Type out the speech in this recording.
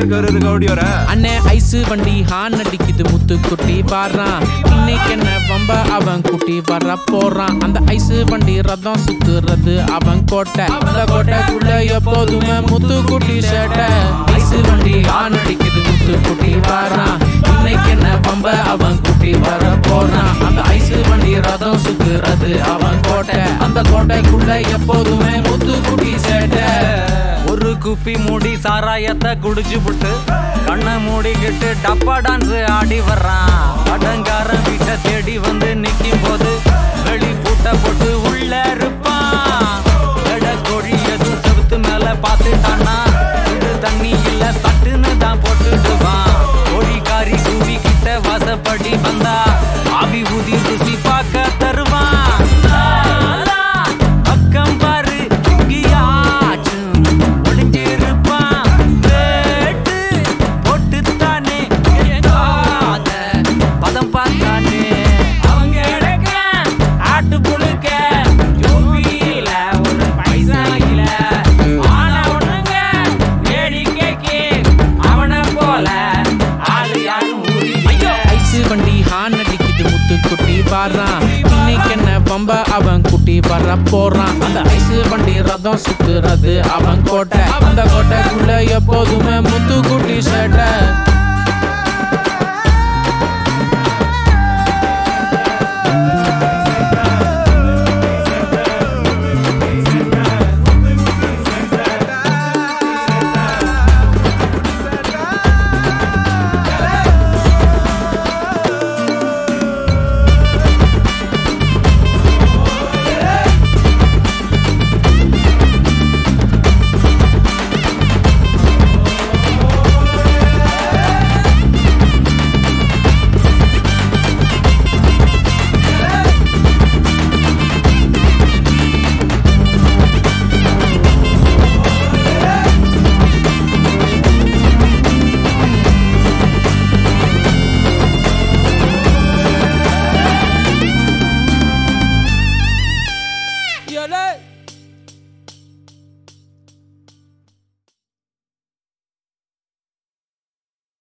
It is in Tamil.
கருது கவுடி வர அண்ணே ஐஸ் வண்டி ஹான் அடிக்குது முத்து குட்டி வாரான் இன்னைக்கு என்ன வம்ப அவன் குட்டி வர போறான் அந்த ஐஸ் வண்டி ரதம் சுத்துறது அவன் கோட்டை அந்த கோட்டைக்குள்ள எப்போதுமே முத்து குட்டி சேட்டை ஐஸ் வண்டி ஹான் அடிக்குது முத்து குட்டி வாரான் இன்னைக்கு என்ன வம்ப அவன் குட்டி வர போறான் அந்த ஐஸ் வண்டி ரதம் சுத்துறது அவன் கோட்டை அந்த கோட்டைக்குள்ள எப்போதுமே முத்து குட்டி சேட்டை ஒரு குப்பி மூடி சாராயத்தை குடிச்சு புட்டு கண்ணை மூடிக்கிட்டு டப்பா டான்ஸ் ஆடி வர்றான் அடங்காரன் வீட்டை தேடி வந்து நிக்கும் போது வெளி பூட்ட போட்டு உள்ள இருப்பான் எட கோழி எதுவும் செவுத்து மேல பார்த்துட்டானா இது தண்ணி இல்ல சட்டுன்னு தான் போட்டுடுவான் கோழிக்காரி கூவி கிட்ட வாசப்படி வந்தா ஆவி ஊதி ருசி பார்க்க தருவான் பக்கம் பாரு இங்கேயாச்சும் ஒளிஞ்சிருப்பான் வேட்டு போட்டுத்தானே கேட்காத பதம் பார்த்தானே அவங்க எடுக்க ஆட்டு புழுக்க ஜூபியில ஒரு பைசா இல்ல ஆனா ஒண்ணுங்க வேடிக்கைக்கு அவனை போல ஆளு யாரும் ஊரி ஐயோ ஐஸ் வண்டி ஹான் அடிக்குது முத்து குட்டி வாரான் இன்னைக்கு என்ன பம்ப அவன் குட்டி வர போறான் அந்த ஐஸ் வண்டி ரதம் சுத்துறது அவன் கோட்டை அந்த கோட்டைக்குள்ள எப்போதுமே முத்து குட்டி